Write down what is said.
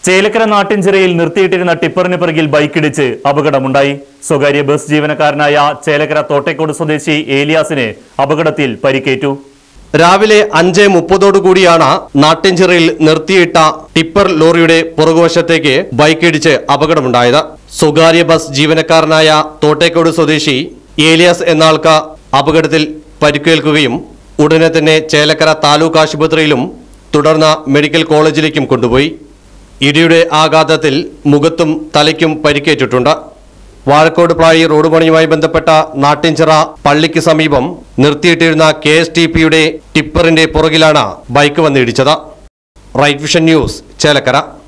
ചേലക്കര നാട്ടിൻചിറയിൽ നിർത്തിയിട്ടിരുന്ന ടിപ്പറിന് പിറകിൽ ബൈക്കിടിച്ച് അപകടമുണ്ടായി സ്വകാര്യ ബസ് ജീവനക്കാരനായ ചേലക്കര തോട്ടേക്കോട് സ്വദേശി ഏലിയാസിന് അപകടത്തിൽ പരിക്കേറ്റു രാവിലെ അഞ്ച് മുപ്പതോടുകൂടിയാണ് നാട്ടിൻചിറയിൽ നിർത്തിയിട്ട ടിപ്പർ ലോറിയുടെ പുറകുവശത്തേക്ക് ബൈക്കിടിച്ച് അപകടമുണ്ടായത് സ്വകാര്യ ബസ് ജീവനക്കാരനായ തോട്ടേക്കോട് സ്വദേശി ഏലിയാസ് എന്നാൾക്ക് അപകടത്തിൽ പരിക്കേൽക്കുകയും ഉടനെ തന്നെ ചേലക്കര താലൂക്ക് ആശുപത്രിയിലും തുടർന്ന് മെഡിക്കൽ കോളേജിലേക്കും കൊണ്ടുപോയി ഇടിയുടെ ആഘാതത്തിൽ മുഖത്തും തലയ്ക്കും പരിക്കേറ്റിട്ടുണ്ട് വാഴക്കോട് പ്ലായി റോഡ് പണിയുമായി ബന്ധപ്പെട്ട നാട്ടിൻചിറ പള്ളിക്ക് സമീപം നിർത്തിയിട്ടിരുന്ന കെ എസ് ടി പിയുടെ ടിപ്പറിന്റെ പുറകിലാണ് ബൈക്ക് വന്നിടിച്ചത് റൈറ്റ് വിഷൻ ന്യൂസ് ചേലക്കര